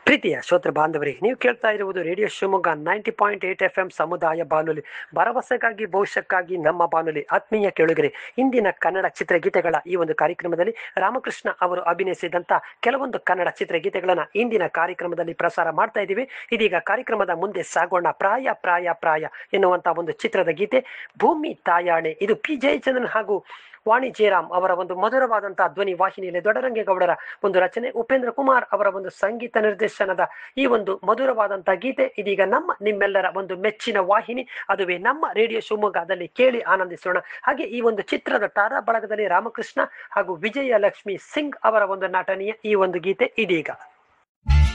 ಪ್ರೀತಿಯ ಶ್ರೋತೃ ಬಾಂಧವರಿಗೆ ನೀವು ಕೇಳ್ತಾ ಇರುವುದು radio Shivamogga ninety point eight F M ಸಮುದಾಯ ಬಾನುಲಿ ಭರವಸೆಗಾಗಿ ಭವಿಷ್ಯಕ್ಕಾಗಿ ನಮ್ಮ ಬಾನುಲಿ ಆತ್ಮೀಯ ಕೇಳುಗರೆ ಇಂದಿನ ಕನ್ನಡ ಚಿತ್ರಗೀತೆಗಳ ಈ ಒಂದು ಕಾರ್ಯಕ್ರಮದಲ್ಲಿ ರಾಮಕೃಷ್ಣ ಅವರು ಅಭಿನಯಿಸಿದಂತ ಕೆಲವೊಂದು ಕನ್ನಡ ಚಿತ್ರಗೀತೆಗಳನ್ನ ಇಂದಿನ ಕಾರ್ಯಕ್ರಮದಲ್ಲಿ ಪ್ರಸಾರ ಮಾಡ್ತಾ ಇದ್ದೀವಿ ಇದೀಗ ಕಾರ್ಯಕ್ರಮದ ಮುಂದೆ ಸಾಗೋಣ ಪ್ರಾಯ ಪ್ರಾಯ ಪ್ರಾಯ ಎನ್ನುವಂತ ಒಂದು ಚಿತ್ರದ ಗೀತೆ ಭೂಮಿ ತಾಯಾಣೆ ಇದು ಪಿ ಜಯಚಂದ್ರನ್ ಹಾಗೂ ವಾಣಿ ಜಯರಾಮ್ ಅವರ ಒಂದು ಮಧುರವಾದಂತಹ ಧ್ವನಿ ವಾಹಿನಿಯಲ್ಲಿ ದೊಡ್ಡರಂಗೇಗೌಡರ ಒಂದು ರಚನೆ ಉಪೇಂದ್ರ ಕುಮಾರ್ ಅವರ ಒಂದು ಸಂಗೀತ ನಿರ್ದೇಶನದ ಈ ಒಂದು ಮಧುರವಾದಂತಹ ಗೀತೆ ಇದೀಗ ನಮ್ಮ ನಿಮ್ಮೆಲ್ಲರ ಒಂದು ಮೆಚ್ಚಿನ ವಾಹಿನಿ ಅದುವೇ ನಮ್ಮ ರೇಡಿಯೋ ಶಿವಮೊಗ್ಗದಲ್ಲಿ ಕೇಳಿ ಆನಂದಿಸೋಣ ಹಾಗೆ ಈ ಒಂದು ಚಿತ್ರದ ತಾರಾ ಬಳಗದಲ್ಲಿ ರಾಮಕೃಷ್ಣ ಹಾಗೂ ವಿಜಯ ಲಕ್ಷ್ಮಿ ಸಿಂಗ್ ಅವರ ಒಂದು ನಟನೆಯ ಈ ಒಂದು ಗೀತೆ ಇದೀಗ